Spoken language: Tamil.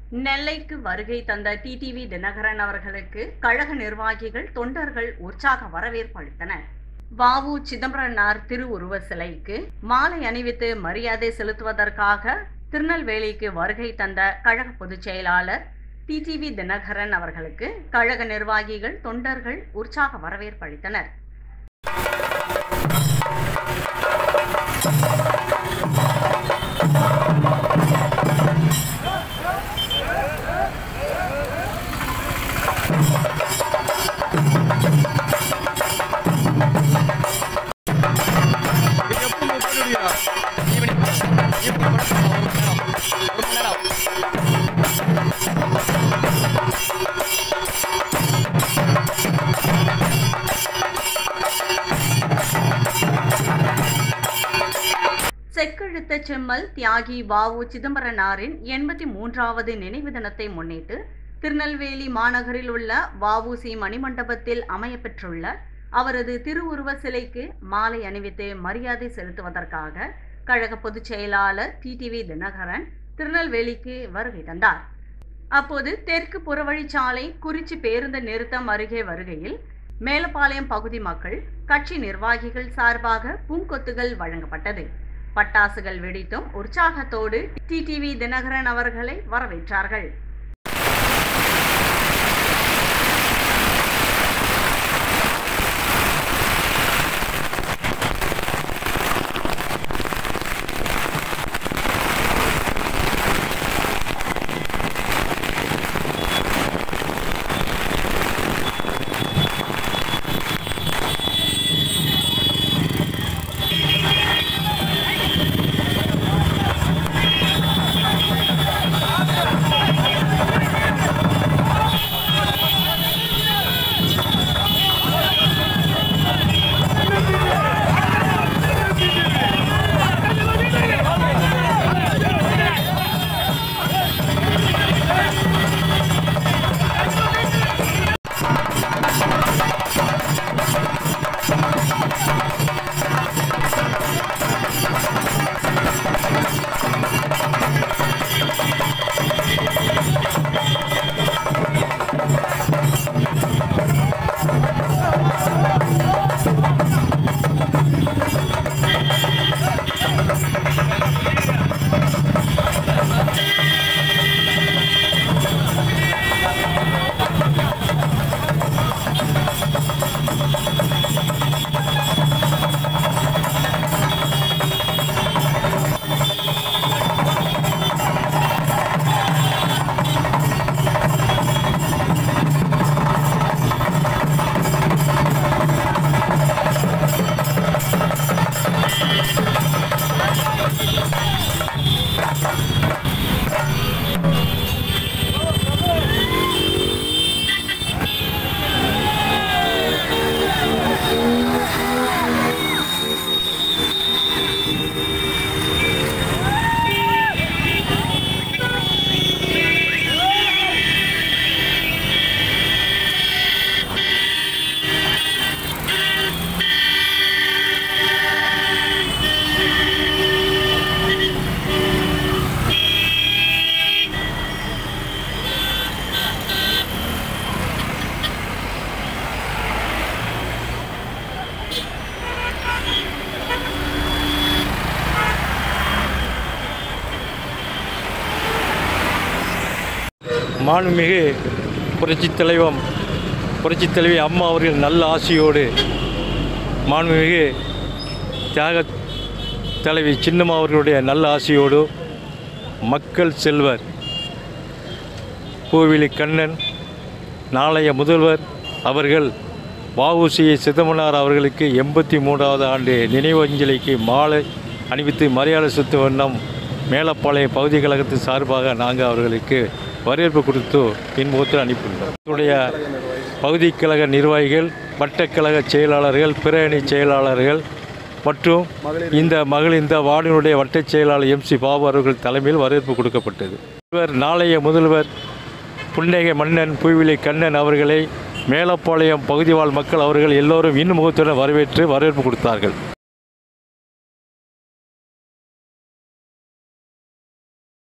நெல்லைக்கு வருகை தந்த டிடிவி தினகரன் அவர்களுக்கு கழக நிர்வாகிகள் தொண்டர்கள் உற்சாக வரவேற்பு அளித்தனர் வாவு சிதம்பரனார் திருவுருவ சிலைக்கு மாலை அணிவித்து மரியாதை செலுத்துவதற்காக திருநெல்வேலிக்கு வருகை தந்த கழக பொதுச் செயலாளர் டிடிவி தினகரன் அவர்களுக்கு கழக நிர்வாகிகள் தொண்டர்கள் உற்சாக வரவேற்பு அளித்தனர் செக்கெழுத்த செம்மல் தியாகி வாவு சிதம்பரனாரின் எண்பத்தி மூன்றாவது நினைவு தினத்தை முன்னிட்டு திருநெல்வேலி மாநகரில் உள்ள வஉசி மணிமண்டபத்தில் அமையப்பெற்றுள்ள அவரது திருவுருவ சிலைக்கு மாலை அணிவித்து மரியாதை செலுத்துவதற்காக கழக பொதுச் செயலாளர் டிடிவி தினகரன் திருநெல்வேலிக்கு வருகை தந்தார் அப்போது தெற்கு புறவழிச்சாலை குறிச்சி பேருந்து நிறுத்தம் அருகே வருகையில் மேலப்பாளையம் பகுதி மக்கள் கட்சி நிர்வாகிகள் சார்பாக பூங்கொத்துகள் வழங்கப்பட்டது பட்டாசுகள் வெடித்தும் உற்சாகத்தோடு டிடிவி தினகரன் அவர்களை வரவேற்றார்கள் மாண்புமிகு புரட்சித் தலைவம் புரட்சித் தலைவி அம்மா அவர்கள் நல்ல ஆசையோடு மாண்புமிகு தியாக தலைவி சின்னம்மா அவர்களுடைய நல்ல ஆசையோடு மக்கள் செல்வர் கோவிலி கண்ணன் நாளைய முதல்வர் அவர்கள் வஉசி சிதம்பரனார் அவர்களுக்கு எண்பத்தி மூன்றாவது ஆண்டு நினைவு அஞ்சலிக்கு மாலை அணிவித்து மரியாதை செலுத்த வண்ணம் மேலப்பாளையம் பகுதி கழகத்தின் சார்பாக நாங்கள் அவர்களுக்கு வரவேற்பு கொடுத்து இன்முகத்தில் அனுப்பியுள்ளோம் என்னுடைய பகுதி கழக நிர்வாகிகள் வட்டக்கழக செயலாளர்கள் பிற அணி செயலாளர்கள் மற்றும் இந்த மகள் இந்த வார்டினுடைய வட்டச் செயலாளர் எம் சி பாபு அவர்கள் தலைமையில் வரவேற்பு கொடுக்கப்பட்டது இவர் நாளைய முதல்வர் புன்னகை மன்னன் பூவிலை கண்ணன் அவர்களை மேலப்பாளையம் பகுதி வாழ் மக்கள் அவர்கள் எல்லோரும் இன்முகத்துடன் வரவேற்று வரவேற்பு கொடுத்தார்கள்